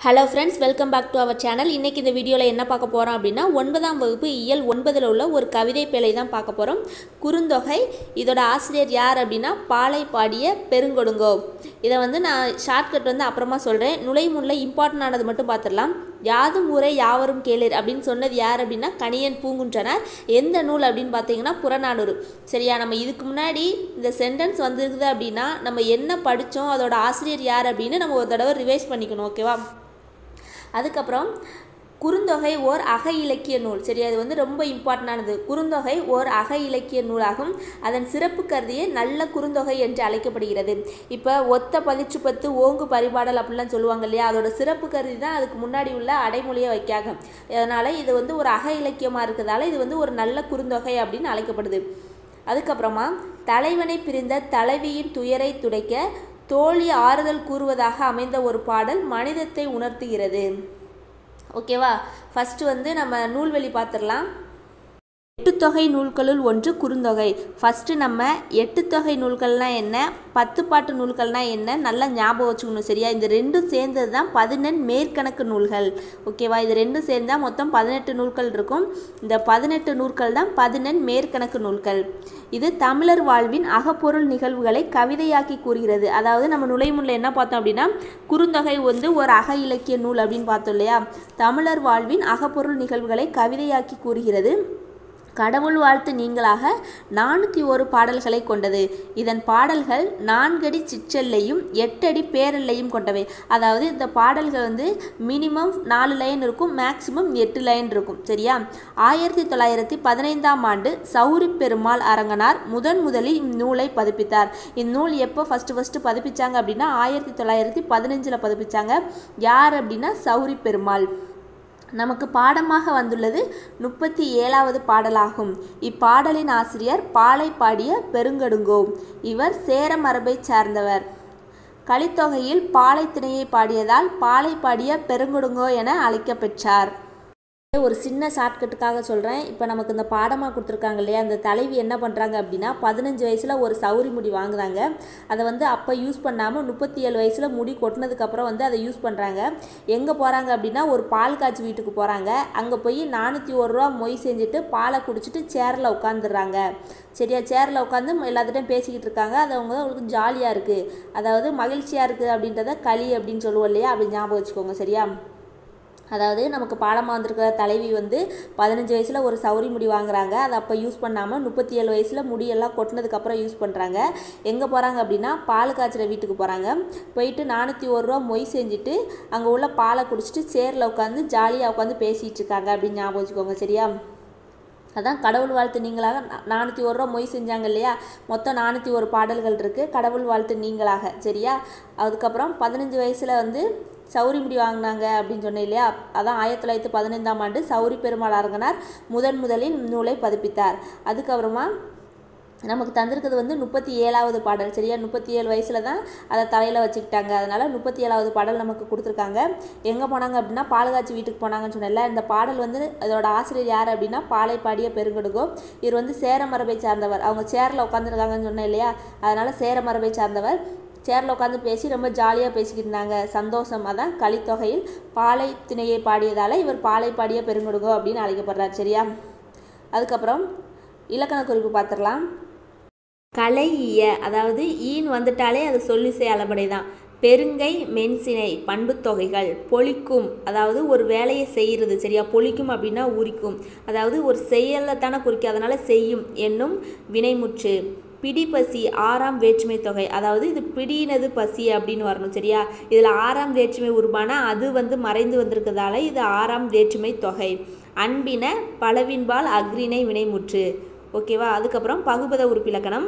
hello friends welcome back to our channel இன்றைக்கி இந்த வீடியோவில் என்ன பார்க்க போகிறோம் அப்படின்னா ஒன்பதாம் வகுப்பு இயல் ஒன்பதில் உள்ள ஒரு கவிதை பேழை தான் பார்க்க போகிறோம் குறுந்தொகை இதோட ஆசிரியர் யார் அப்படின்னா பாலை பாடிய பெருங்கொடுங்கோ இதை வந்து நான் ஷார்ட்கட் வந்து அப்புறமா சொல்கிறேன் நுழைமுன்ல இம்பார்ட்டன் ஆனது மட்டும் பார்த்துடலாம் யாதும் ஊரே யாவரும் கேளீர் அப்படின்னு சொன்னது யார் அப்படின்னா கணியன் பூங்குன்றனார் எந்த நூல் அப்படின்னு பார்த்தீங்கன்னா புறநானூறு சரியா நம்ம இதுக்கு முன்னாடி இந்த சென்டென்ஸ் வந்திருக்குது அப்படின்னா நம்ம என்ன படித்தோம் அதோட ஆசிரியர் யார் அப்படின்னு நம்ம ஒரு தடவை ரிவைஸ் பண்ணிக்கணும் ஓகேவா அதுக்கப்புறம் குறுந்தொகை ஓர் அக இலக்கிய நூல் சரி அது வந்து ரொம்ப இம்பார்ட்டண்டானது குறுந்தொகை ஓர் அக இலக்கிய நூலாகும் அதன் சிறப்பு கருதியே நல்ல குறுந்தொகை என்று அழைக்கப்படுகிறது இப்போ ஒத்த பதிற்று பத்து ஓங்கு பரிபாடல் அப்படிலாம் சொல்லுவாங்க இல்லையா அதோட சிறப்பு கருதி தான் அதுக்கு முன்னாடி உள்ள அடைமொழியை வைக்காக அதனால் இது வந்து ஒரு அக இலக்கியமாக இருக்கிறதால இது வந்து ஒரு நல்ல குறுந்தொகை அப்படின்னு அழைக்கப்படுது அதுக்கப்புறமா தலைவனை பிரிந்த தலைவியின் துயரை துடைக்க தோழி ஆறுதல் கூறுவதாக அமைந்த ஒரு பாடல் மனிதத்தை உணர்த்துகிறது ஓகேவா ஃபஸ்ட்டு வந்து நம்ம நூல்வெளி பார்த்துடலாம் எட்டுத்தொகை நூல்களுள் ஒன்று குறுந்தொகை ஃபஸ்ட்டு நம்ம எட்டுத்தொகை நூல்கள்னால் என்ன பத்து பாட்டு நூல்கள்னால் என்ன நல்லா ஞாபகம் வச்சுக்கணும் சரியா இந்த ரெண்டும் சேர்ந்தது தான் பதினெண் மேற்கணக்கு நூல்கள் ஓகேவா இது ரெண்டும் சேர்ந்தால் மொத்தம் பதினெட்டு நூல்கள் இருக்கும் இந்த பதினெட்டு நூல்கள் தான் பதினெண் மேற்கணக்கு நூல்கள் இது தமிழர் வாழ்வின் அகப்பொருள் நிகழ்வுகளை கவிதையாக்கி கூறுகிறது அதாவது நம்ம நுழைமுன்னில் என்ன பார்த்தோம் அப்படின்னா குறுந்தொகை வந்து ஒரு அக இலக்கிய நூல் அப்படின்னு பார்த்தோம் இல்லையா தமிழர் வாழ்வின் அகப்பொருள் நிகழ்வுகளை கவிதையாக்கி கூறுகிறது கடவுள் வாழ்த்து நீங்களாக நானூற்றி ஒரு பாடல்களை கொண்டது இதன் பாடல்கள் நான்கடி சிற்றெல்லையும் எட்டடி பேரெல்லையும் கொண்டவை அதாவது இந்த பாடல்கள் வந்து மினிமம் நாலு லைன் இருக்கும் மேக்சிமம் எட்டு லைன் இருக்கும் சரியா ஆயிரத்தி தொள்ளாயிரத்தி பதினைந்தாம் ஆண்டு சௌரி பெருமாள் அரங்கனார் முதன் முதலில் இந்நூலை பதிப்பித்தார் இந்நூல் எப்போ ஃபஸ்ட்டு ஃபஸ்ட்டு பதிப்பிச்சாங்க அப்படின்னா ஆயிரத்தி தொள்ளாயிரத்தி பதினஞ்சில் பதிப்பிச்சாங்க யார் அப்படின்னா சௌரி பெருமாள் நமக்கு பாடமாக வந்துள்ளது முப்பத்தி ஏழாவது பாடலாகும் இப்பாடலின் ஆசிரியர் பாலை பாடிய பெருங்கடுங்கோ இவர் சேர மரபை சார்ந்தவர் கலித்தொகையில் பாலை திணையை பாடியதால் பாலை பாடிய பெருங்கொடுங்கோ என அழைக்கப்பெற்றார் ஒரு சின்ன ஷார்ட்கட்டுக்காக சொல்கிறேன் இப்போ நமக்கு இந்த பாடமாக கொடுத்துருக்காங்க இல்லையா அந்த தலைவி என்ன பண்ணுறாங்க அப்படின்னா பதினஞ்சு வயசில் ஒரு சௌரி முடி வாங்குறாங்க அதை வந்து அப்போ யூஸ் பண்ணாமல் முப்பத்தி ஏழு வயசில் முடி கொட்டினதுக்கப்புறம் வந்து அதை யூஸ் பண்ணுறாங்க எங்கே போகிறாங்க அப்படின்னா ஒரு பால் காய்ச்சி வீட்டுக்கு போகிறாங்க அங்கே போய் நானூற்றி ஒரு ரூபா மொய் செஞ்சுட்டு பாலை குடிச்சிட்டு சேரில் உட்காந்துடுறாங்க சரியா சேரில் உட்காந்து எல்லாத்துட்டையும் பேசிக்கிட்டு இருக்காங்க அது அவங்க அவங்களுக்கு ஜாலியாக இருக்குது அதாவது மகிழ்ச்சியாக இருக்குது அப்படின்றத களி அப்படின்னு சொல்லுவோம் இல்லையா அப்படி ஞாபகம் வச்சுக்கோங்க சரியா அதாவது நமக்கு பாடமாக வந்திருக்கிற தலைவி வந்து பதினஞ்சு வயசில் ஒரு சௌரி முடி வாங்குறாங்க அதை அப்போ யூஸ் பண்ணாமல் முப்பத்தி ஏழு வயசில் முடியெல்லாம் கொட்டினதுக்கப்புறம் யூஸ் பண்ணுறாங்க எங்கே போகிறாங்க அப்படின்னா பால் காய்ச்சிற வீட்டுக்கு போகிறாங்க போயிட்டு நானூற்றி ஒரு ரூபா மொய் செஞ்சுட்டு அங்கே உள்ள பாலை குடிச்சிட்டு சேரில் உட்காந்து ஜாலியாக உட்காந்து பேசிகிட்டு இருக்காங்க அப்படின்னு ஞாபகம் வச்சுக்கோங்க சரியா அதான் கடவுள் வாழ்த்து நீங்களாக நானூற்றி ஒரு ரூபா மொய் செஞ்சாங்க இல்லையா மொத்தம் நானூற்றி ஒரு பாடல்கள் இருக்குது கடவுள் வாழ்த்து நீங்களாக சரியா அதுக்கப்புறம் பதினஞ்சு வயசில் வந்து சௌரி முடி வாங்கினாங்க அப்படின்னு சொன்னேன் இல்லையா அதான் ஆயிரத்தி தொள்ளாயிரத்தி பதினைந்தாம் ஆண்டு சௌரி பெருமாள் அரங்கனார் முதன் முதலில் நூலை பதிப்பித்தார் அதுக்கப்புறமா நமக்கு தந்திருக்கிறது வந்து முப்பத்தி ஏழாவது பாடல் சரியா முப்பத்தி ஏழு வயசில் தான் அதை தலையில் வச்சுக்கிட்டாங்க அதனால் முப்பத்தி ஏழாவது பாடல் நமக்கு கொடுத்துருக்காங்க எங்கே போனாங்க அப்படின்னா பாலகாட்சி வீட்டுக்கு போனாங்கன்னு சொன்னல இந்த பாடல் வந்து அதோட ஆசிரியர் யார் அப்படின்னா பாலை பாடிய பெருங்கடுகோ இவர் வந்து சேர மரபை சார்ந்தவர் அவங்க சேரில் உட்காந்துருக்காங்கன்னு சொன்னேன் இல்லையா அதனால் சேர மரபை சார்ந்தவர் சேரில் உட்காந்து பேசி ரொம்ப ஜாலியாக பேசிக்கிட்டு இருந்தாங்க சந்தோஷம் அதான் கலித்தொகையில் பாலை திணையை பாடியதால் இவர் பாலை பாடிய பெருங்கொடுங்கோ அப்படின்னு அழைக்கப்படுறார் சரியா அதுக்கப்புறம் இலக்கண குறிப்பு பார்த்துடலாம் கலை ஈய அதாவது ஈன் வந்துட்டாலே அது சொல்லிசை அளபடை தான் பெருங்கை மென்சினை பண்புத்தொகைகள் பொழிக்கும் அதாவது ஒரு வேலையை செய்கிறது சரியா பொழிக்கும் அப்படின்னா உரிக்கும் அதாவது ஒரு செயலை தானே குறிக்கும் அதனால் செய்யும் என்னும் வினைமுற்று பிடி பசி ஆறாம் வேற்றுமை தொகை அதாவது இது பிடினது பசி அப்படின்னு வரணும் சரியா இதில் ஆறாம் வேற்றுமை உருவான அது வந்து மறைந்து வந்திருக்கிறதால இது ஆறாம் வேற்றுமை தொகை அன்பின பலவின்பால் அக்ரிணை வினைமுற்று ஓகேவா அதுக்கப்புறம் பகுபத உறுப்பிலக்கணம்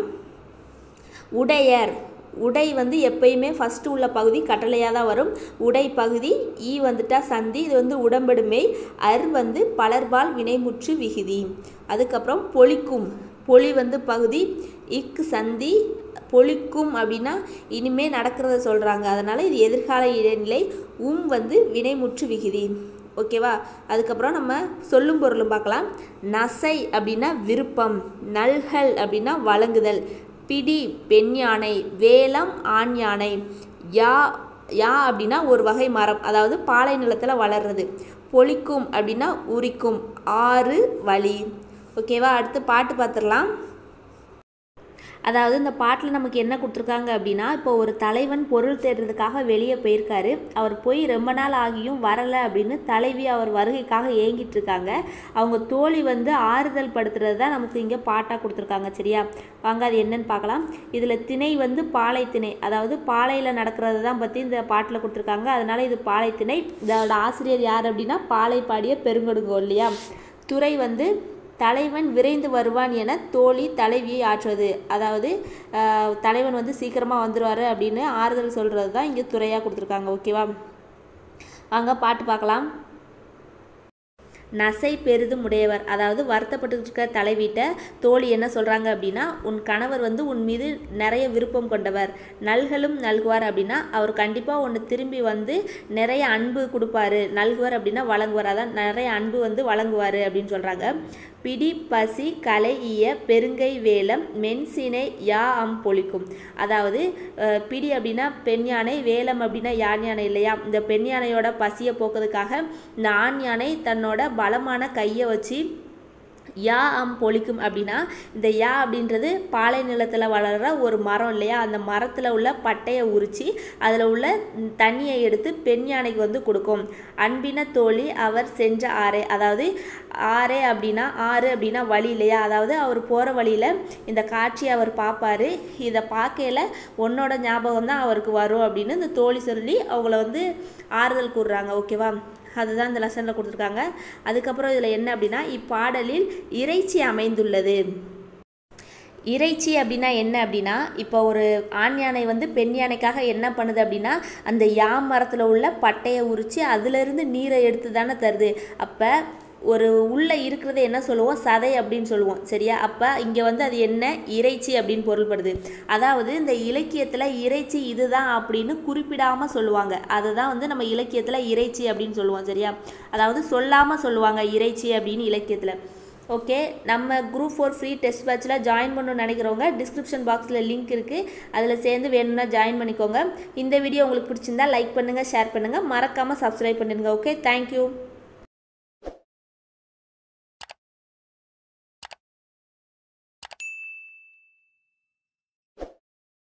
உடையர் உடை வந்து எப்பயுமே ஃபஸ்ட்டு உள்ள பகுதி கட்டளையாக தான் வரும் உடை பகுதி ஈ வந்துட்டா சந்தி இது வந்து உடம்பெடுமை அர் வந்து பலர்பால் வினைமுற்று விகுதி அதுக்கப்புறம் பொழிக்கும் பொலி வந்து பகுதி இக்கு சந்தி பொழிக்கும் அப்படின்னா இனிமே நடக்கிறத சொல்கிறாங்க அதனால் இது எதிர்கால இடைநிலை உம் வந்து வினைமுற்று விகுதி ஓகேவா அதுக்கப்புறம் நம்ம சொல்லும் பொருளும் பார்க்கலாம் நசை அப்படின்னா விருப்பம் நல்கல் அப்படின்னா வழங்குதல் பிடி பெண் யானை வேலம் ஆண் யானை யா யா அப்படின்னா ஒரு வகை மரம் அதாவது பாலை நிலத்தில் வளர்றது பொழிக்கும் அப்படின்னா உரிக்கும் ஆறு வழி ஓகேவா அடுத்து பாட்டு பார்த்துடலாம் அதாவது இந்த பாட்டில் நமக்கு என்ன கொடுத்துருக்காங்க அப்படின்னா இப்போ ஒரு தலைவன் பொருள் தேடுறதுக்காக வெளியே போயிருக்காரு அவர் போய் ரொம்ப நாள் ஆகியும் வரலை அப்படின்னு தலைவி அவர் வருகைக்காக ஏங்கிட்டு இருக்காங்க அவங்க தோழி வந்து ஆறுதல் படுத்துறது தான் நமக்கு இங்கே பாட்டாக கொடுத்துருக்காங்க சரியா வாங்க அது என்னன்னு பார்க்கலாம் இதில் திணை வந்து பாலை திணை அதாவது பாலையில் நடக்கிறது தான் பற்றி இந்த பாட்டில் கொடுத்துருக்காங்க அதனால இது பாலை திணை இதோட ஆசிரியர் யார் அப்படின்னா பாலை பாடிய பெருங்கொடுங்கோ இல்லையா துறை வந்து தலைவன் விரைந்து வருவான் என தோழி தலைவியை ஆற்றுவது அதாவது ஆஹ், தலைவன் வந்து சீக்கிரமாக வந்துடுவார் அப்படின்னு ஆறுதல் சொல்கிறது தான் இங்கே துறையாக கொடுத்துருக்காங்க ஓகேவா வாங்க பாட்டு பார்க்கலாம் நசை பெரிதும் உடையவர் அதாவது வருத்தப்பட்டு இருக்க தலைவிட்ட தோழி என்ன சொல்கிறாங்க அப்படின்னா உன் கணவர் வந்து உன் மீது நிறைய விருப்பம் கொண்டவர் நல்களும் நல்குவார் அப்படின்னா அவர் கண்டிப்பாக ஒன்று திரும்பி வந்து நிறைய அன்பு கொடுப்பாரு நல்குவார் அப்படின்னா வழங்குவார் அதான் நிறைய அன்பு வந்து வழங்குவார் அப்படின்னு சொல்கிறாங்க பிடி பசி கலை ஈய பெருங்கை வேலம் மென்சினை யா அம் பொழிக்கும் அதாவது அஹ், பிடி அப்படின்னா பெண் யானை வேலம் அப்படின்னா யான் யானை இல்லையா இந்த பெண் யானையோட பசியை போக்குறதுக்காக இந்த ஆண் யானை தன்னோட பலமான கையை வச்சு யா அம் பொழிக்கும் அப்படின்னா இந்த யா அப்படின்றது பாலை நிலத்தில் வளர்கிற ஒரு மரம் இல்லையா அந்த மரத்தில் உள்ள பட்டையை உரித்து அதில் உள்ள தண்ணியை எடுத்து பெண் யானைக்கு வந்து கொடுக்கும் அன்பின தோழி அவர் சென்ற ஆறே அதாவது ஆறே அப்படின்னா ஆறு அப்படின்னா வழி இல்லையா அதாவது அவர் போகிற வழியில் இந்த காட்சியை அவர் பார்ப்பாரு இதை பார்க்கையில உன்னோட ஞாபகம் தான் அவருக்கு வரும் அப்படின்னு இந்த தோழி சொல்லி அவங்கள வந்து ஆறுதல் கூறுறாங்க ஓகேவா அதுதான் இந்த லெசனில் கொடுத்துருக்காங்க அதுக்கப்புறம் இதில் என்ன அப்படின்னா இப்பாடலில் இறைச்சி அமைந்துள்ளது இறைச்சி அப்படின்னா என்ன அப்படின்னா இப்போ ஒரு ஆண் யானை வந்து பெண் யானைக்காக என்ன பண்ணுது அப்படின்னா அந்த யா மரத்தில் உள்ள பட்டையை உரித்து அதிலிருந்து நீரை எடுத்து தானே தருது அப்போ ஒரு உள்ளே இருக்கிறத என்ன சொல்லுவோம் சதை அப்படின்னு சொல்லுவோம் சரியா அப்போ இங்கே வந்து அது என்ன இறைச்சி அப்படின்னு பொருள்படுது அதாவது இந்த இலக்கியத்தில் இறைச்சி இதுதான் அப்படின்னு குறிப்பிடாமல் சொல்லுவாங்க அதுதான் வந்து நம்ம இலக்கியத்தில் இறைச்சி அப்படின்னு சொல்லுவோம் சரியா அதாவது சொல்லாமல் சொல்லுவாங்க இறைச்சி அப்படின்னு இலக்கியத்தில் ஓகே நம்ம குரூப் ஃபோர் ஃப்ரீ டெஸ்ட் பேட்சில் ஜாயின் பண்ணணும்னு நினைக்கிறவங்க டிஸ்கிரிப்ஷன் பாக்ஸில் லிங்க் இருக்குது அதில் சேர்ந்து வேணும்னா ஜாயின் பண்ணிக்கோங்க இந்த வீடியோ உங்களுக்கு பிடிச்சிருந்தா லைக் பண்ணுங்கள் ஷேர் பண்ணுங்கள் மறக்காமல் சப்ஸ்கிரைப் பண்ணிடுங்க ஓகே தேங்க்யூ